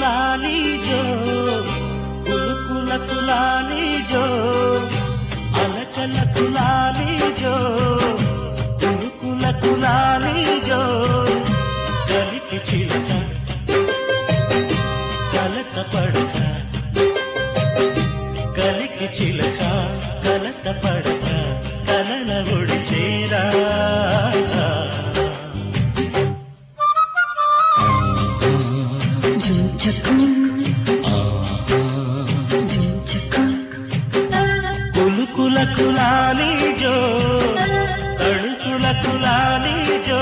కులాని జో కులుకుల కులాని జో అలకల కులాని జో కులుకుల కులాని జో కలికి చిలక కలక పడక కలికి చిలక కలక పడక కలల ఒడి చేరా కులుకుల కులాని జో తడుకుల కులాని జో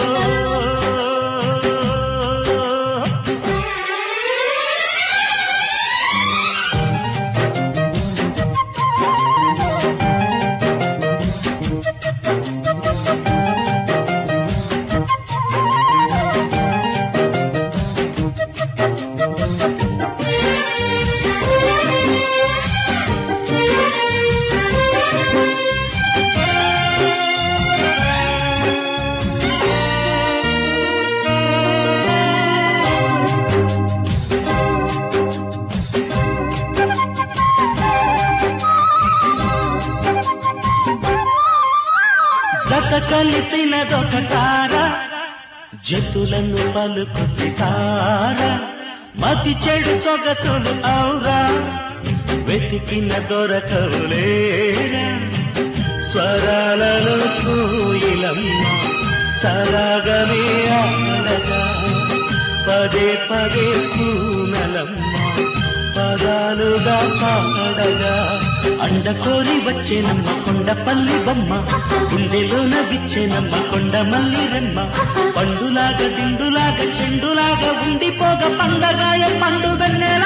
జత కలిసినదొక తార జతులను పలుకు సితార మతి చెడు సొగసులు ఔరా వెతికిన దొరకవులేరా స్వరాలలో కోయిలమ్మ సరాగమే ఆడగా పదే పదే పూనలమ్మ పదాలుగా పాడగా అండకోరి వచ్చేనమ్మ కొండపల్లి బొమ్మ గుండెలోన విచ్చేనమ్మ కొండ మల్లి రెమ్మ పండులాగా దిండులాగా చెండులాగా ఉండిపోగ పండగాయ పండుగ నెల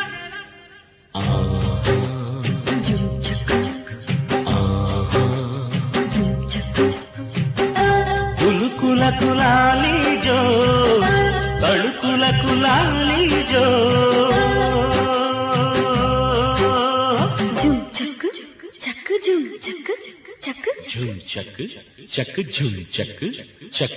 కులుకుల కులాలి జో తడుకుల కులాలి జో ఝుమ్ చక్ చక్ ఝుమ్ చక్ చక్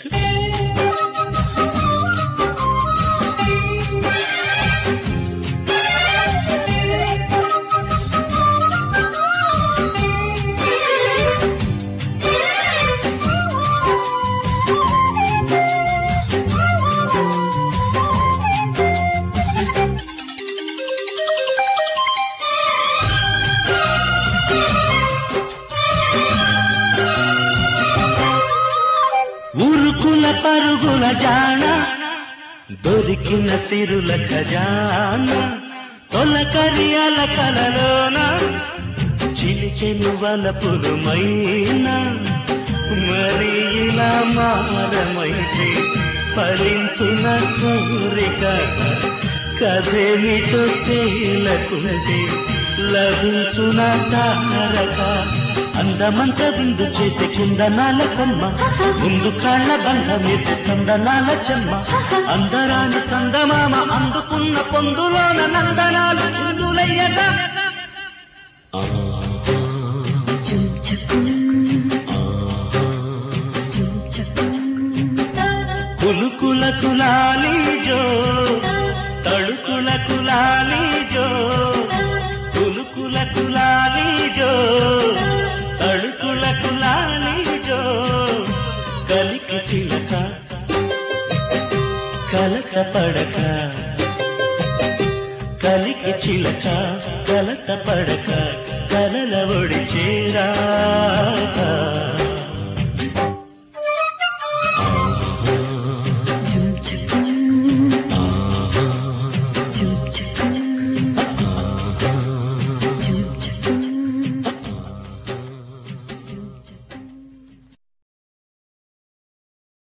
ఉరుకుల పరుగుల జాణ దొరికిన సిరుల ఖజాన తొలకరియాల కలలోన చిలికెను వలపులు మైనా మరి ఇలా మారమైతే ఫలించిన కోరిక కథేమిటో తేలకుంటే లభించున తారక అందమంత విందు చేసి కుందనాల కొమ్మ ముందు కాళ్ళ బంధమేసి చందనాల చెమ్మ అందరాని చందమామ అందుకున్న పొందులోన నందనాలు చిందులయ్యగా కులుకుల కులాలి జో తడుకుల కులాలి జో కులుకుల కులాలి జో తడుకుల కులాలి జో కలికి చిలక కలక పడక కలికి చిలక కలక పడక కలల ఒడి చేరా